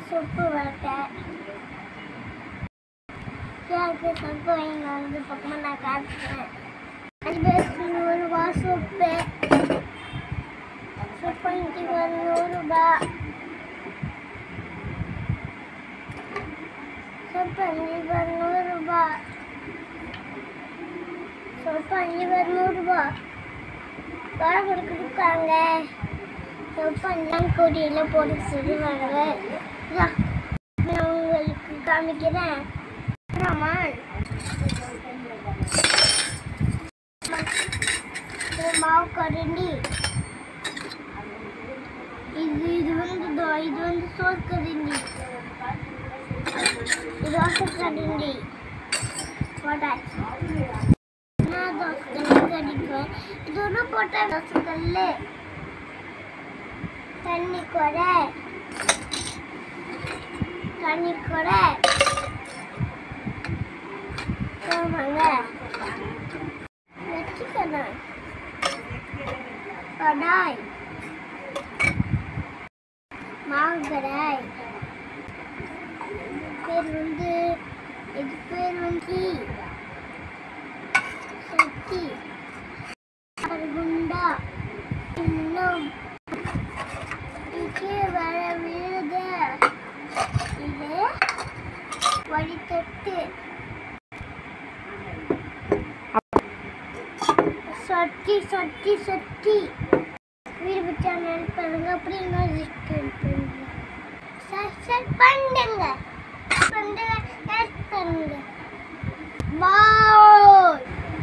சொப்பு வரட்டேன் எனக்கு சொப்பு வாங்கி வந்து பக்கமாக நான் காட்டுறேன் அஞ்சு பேருக்கு நூறுரூவா சொப்பு சொப்பு அஞ்சு பேர் நூறுரூபா சொப்பு அஞ்சு பேர் நூறுரூபா சொப்பு அஞ்சு பேர் நூறுரூபா காசு கொடுக்காங்க சொப்பு அஞ்சாம் கோடியில் போட்டு சொல்லுவாங்க இதா, நான் உங்களுக்கு காமிக்கிறேன் ஆமா இது மாவு கரண்டி இது இது வந்து தோ- இது வந்து சோறு கரண்டி இது தோசை கரண்டி போட்டாச்சு நான் தோசை கல் கடிப்பேன் இது ஒன்று போட்ட தோசை கல் தண்ணி குறை தண்ணி குறை ஆமாங்க வச்சுக்கணும் கடாய் மாவு கடாய் பேர் வந்து இது பேர் வந்து சட்டி ஒரு குண்டா இன்னும் இது வர விழுது இது வடித்தட்டு சட்டி சட்டி சட்டி வீடு சேனல் பாருங்க அப்படி இன்னொரு பண்ணுங்க சப்ஸ்கிரைப் பண்ணுங்க பண்ணுங்க லைக் பண்ணுங்க பாய்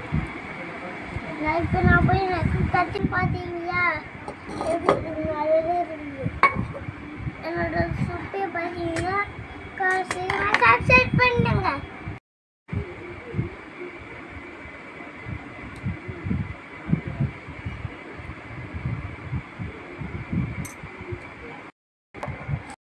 நான் இப்போ நான் போய் எனக்கு கத்தி பார்த்தீங்களா எப்படி இருக்கு அழகா இருந்து என்னோட சுப்பையை பார்த்தீங்கன்னா காசு சப்ஸ்கிரைப் பண்ணி